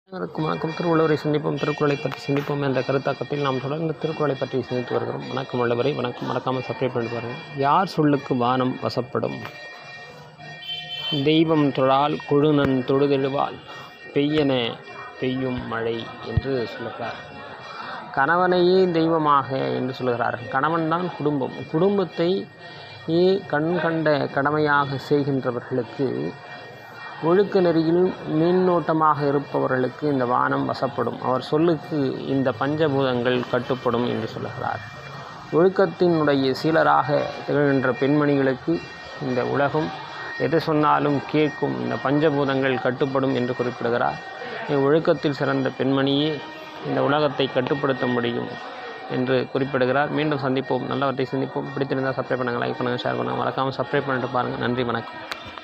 அனைவருக்கும் வணக்கம் திருவள்ளுவரை சிந்திப்போம் திருக்குறளை பற்றி சிந்திப்போம் என்ற கருத்தாக்கத்தில் நாம் தொடர்ந்து திருக்குறளை பற்றி சிந்தித்து வருகிறோம் வணக்கம் உள்ளவரை வணக்கம் மறக்காமல் சப்ஸ்கிரைப் பண்ணிட்டு பாருங்கள் யார் சொல்லுக்கு வானம் வசப்படும் தெய்வம் தொழால் கொழுநன் தொழுதெழுவால் பெய்யென பெய்யும் மழை என்று சொல்லுகிறார் கணவனையே தெய்வமாக என்று சொல்கிறார் கணவன்தான் குடும்பம் குடும்பத்தை கண் கண்ட கடமையாக செய்கின்றவர்களுக்கு ஒழுக்க நெறியில் மீன்னோட்டமாக இருப்பவர்களுக்கு இந்த வானம் வசப்படும் அவர் சொல்லுக்கு இந்த பஞ்சபூதங்கள் கட்டுப்படும் என்று சொல்லுகிறார் ஒழுக்கத்தினுடைய சீலராக திகழ்கின்ற பெண்மணிகளுக்கு இந்த உலகம் எது சொன்னாலும் கேட்கும் இந்த பஞ்சபூதங்கள் கட்டுப்படும் என்று குறிப்பிடுகிறார் ஒழுக்கத்தில் சிறந்த பெண்மணியே இந்த உலகத்தை கட்டுப்படுத்த முடியும் என்று குறிப்பிடுகிறார் மீண்டும் சந்திப்போம் நல்லவற்றை சந்திப்போம் பிடித்திருந்தால் சப்ஸ்கிரைப் பண்ணுங்கள் லைக் பண்ணுங்கள் ஷேர் பண்ணுங்கள் மறக்காமல் சப்ஸ்கிரைப் பண்ணிட்டு பாருங்கள் நன்றி வணக்கம்